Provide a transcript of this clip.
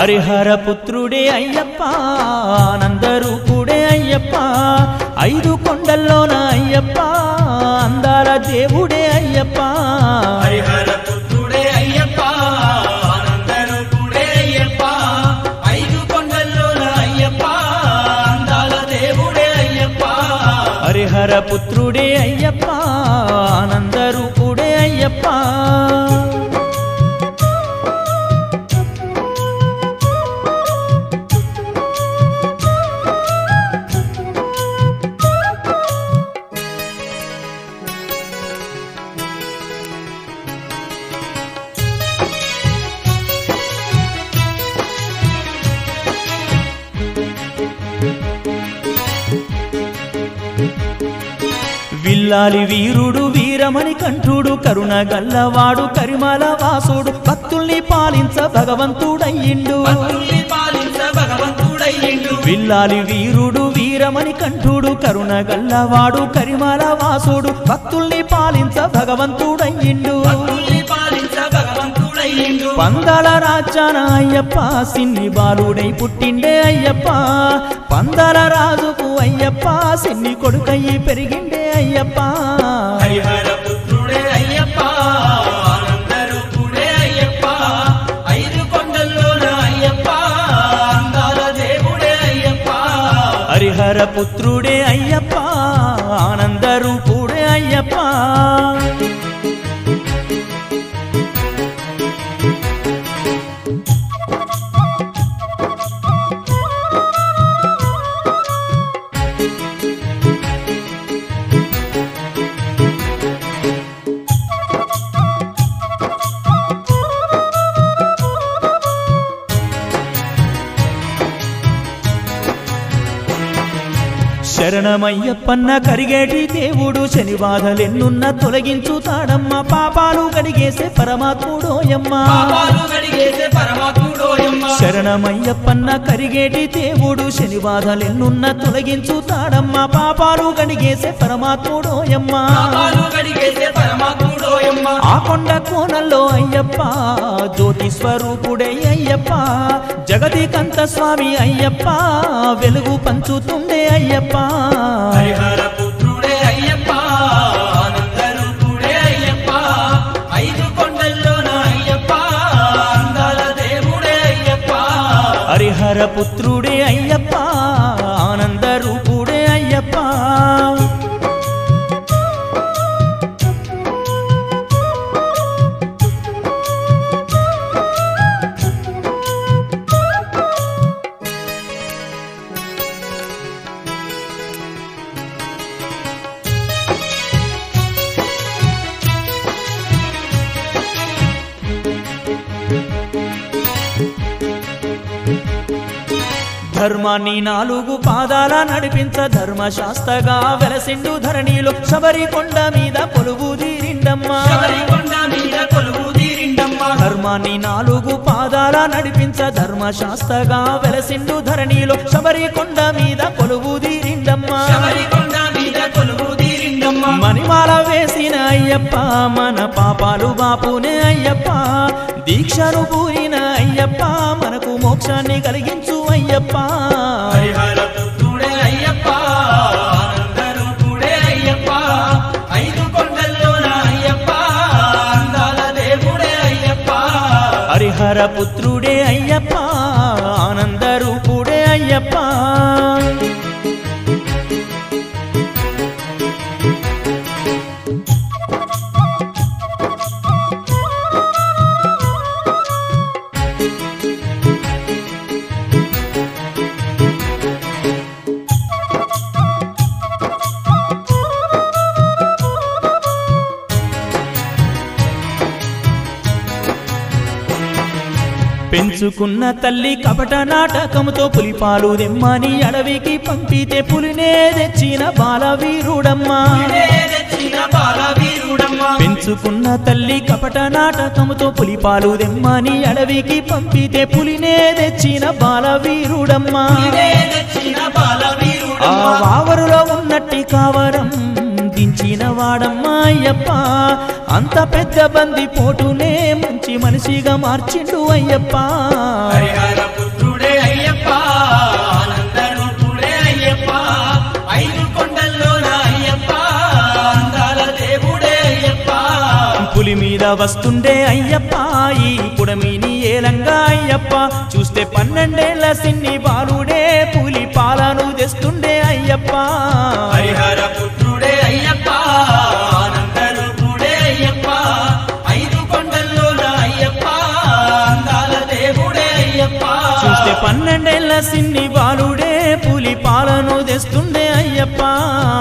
హరిహర పుత్రుడే అయ్యప్ప ఆనందరూపుడే అయ్యప్ప ఐదు కొండల్లోన అయ్యప్ప అందాల దేవుడే అయ్యప్ప హరిహర పుత్రుడే అయ్యప్ప ఆనందరూపుడే అయ్యప్ప ఐదు కొండల్లోన అయ్యప్ప అందాల దేవుడే అయ్యప్ప హరిహర పుత్రుడే అయ్యప్ప ఆనందరూపుడే అయ్యప్ప విల్లాలి వీరుడు వీరమణి కంఠుడు కరుణ గల్లవాడు కరిమల వాసుడు భక్తుల్ని పాలించ భగవంతుడయ్యిండు భక్తుల్ని పాలించ భగవంతుడయ్యిండు విల్లాలి వీరుడు వీరమణి కంఠుడు కరుణ గల్లవాడు కరిమల వాసుడు భక్తుల్ని పాలించ భగవంతుడయ్యిండు భక్తుల్ని పాలించ భగవంతుడయ్యిండు పందల రాజాన అయ్యప్ప సిన్ని బాలుడై పుట్టిండే అయ్యప్ప పందల రాజుకు అయ్యప్ప సిన్ని కొడుకయ్యి పెరిగిండే అయ్యప్ప హరిహర పుత్రుడే అయ్యప్ప ఆనందరూపుడే అయ్యప్ప ఐదు కొండల్లోన అయ్యప్ప అందాల దేవుడే అయ్యప్ప హరిహర పుత్రుడే అయ్యప్ప ఆనందరూపుడే అయ్యప్ప శరణమయ్యప్పన్న కరిగేటి దేవుడు శని బాధలెన్నున్న తొలగించుతాడమ్మ పాపాలు కడిగేసే పరమాత్ముడోయమ్మ పాపాలు కడిగేసే పరమాత్ముడోయమ్మ శరణమయ్యప్పన్న కరిగేటి దేవుడు శని బాధలెన్నున్న తొలగించుతాడమ్మ పాపాలు కడిగేసే పరమాత్ముడోయమ్మ పాపాలు కడిగేసే పరమాత్ముడోయమ్మ ఆ కొండ కోణంలో అయ్యప్ప జ్యోతి స్వరూపుడే అయ్యప్ప జగతికంత స్వామి అయ్యప్ప వెలుగు పంచుతుండే అయ్యప్ప హరిహర పుత్రుడే అయ్యప్ప ఆనందరూపుడే అయ్యప్ప ఐదు కొండల్లోన అయ్యప్ప అందాల దేవుడే అయ్యప్ప హరిహర పుత్రుడే అయ్యప్ప ఆనంద రూపుడే అయ్యప్ప ధర్మాన్ని నాలుగు పాదాల నడిపించ ధర్మశాస్త్రగా వెలసిండు ధరణిలో శబరి కొండ మీద పొలుగు తీరిండమ్మా శబరి కొండ మీద కొలువు తీరిండమ్మ ధర్మాన్ని నాలుగు పాదాల నడిపించ ధర్మశాస్త్రగా వెలసిండు ధరణిలో శబరి కొండ మీద కొలువు తీరిండమ్మా శబరి కొండ మీద కొలువు తీరిండమ్మ మణిమాల వేసిన అయ్యప్ప మన పాపాలు బాపునే అయ్యప్ప దీక్షను పూరిన అయ్యప్ప మనకు మోక్షాన్ని కలిగించు అయ్యప్ప హరిహర పుత్రుడే అయ్యప్ప ఆనందరూపుడే అయ్యప్ప ఐదు కొండల్లోన అయ్యప్ప అందాల దేవుడే అయ్యప్ప హరిహర పుత్రుడే అయ్యప్ప ఆనంద రూపుడే అయ్యప్ప పెంచుకున్న తల్లి కపట నాటకముతో పులిపాలు దెమ్మని అడవికి పంపితే పులినే తెచ్చిన బాలవీరుడమ్మా తెచ్చిన బాలవీరుడమ్మ పెంచుకున్న తల్లి కపట నాటకముతో పులిపాలు దెమ్మని అడవికి పంపితే పులినే తెచ్చిన బాలవీరుడమ్మా తెచ్చిన ఆ బాలవీరుడమ్మ వావరులో ఉన్నట్టి కావరం దించిన వెలసిన వాడమ్మా అయ్యప్ప అంత పెద్ద బంది పోటునే మంచి మనిషిగా మార్చిండు అయ్యప్ప హరిహర పుత్రుడే అయ్యప్ప ఆనందరూపుడే అయ్యప్ప ఐదు కొండల్లోన అయ్యప్ప అందాల దేవుడే అయ్యప్ప పులి మీద వస్తుండే అయ్యప్ప ఈ పుడమిని ఏలంగా అయ్యప్ప చూస్తే పన్నెండేళ్ల సిన్ని బాలుడే పులి పాలను తెస్తుండే అయ్యప్ప హరిహర పుత్రుడే అయ్యప్ప ఆనందరూపుడే అయ్యప్ప ఐదు కొండల్లోన అయ్యప్ప అందాల దేవుడే అయ్యప్ప చూస్తే పన్నెండేళ్ల సిన్ని బాలుడే పులి పాలను తెస్తుండే అయ్యప్ప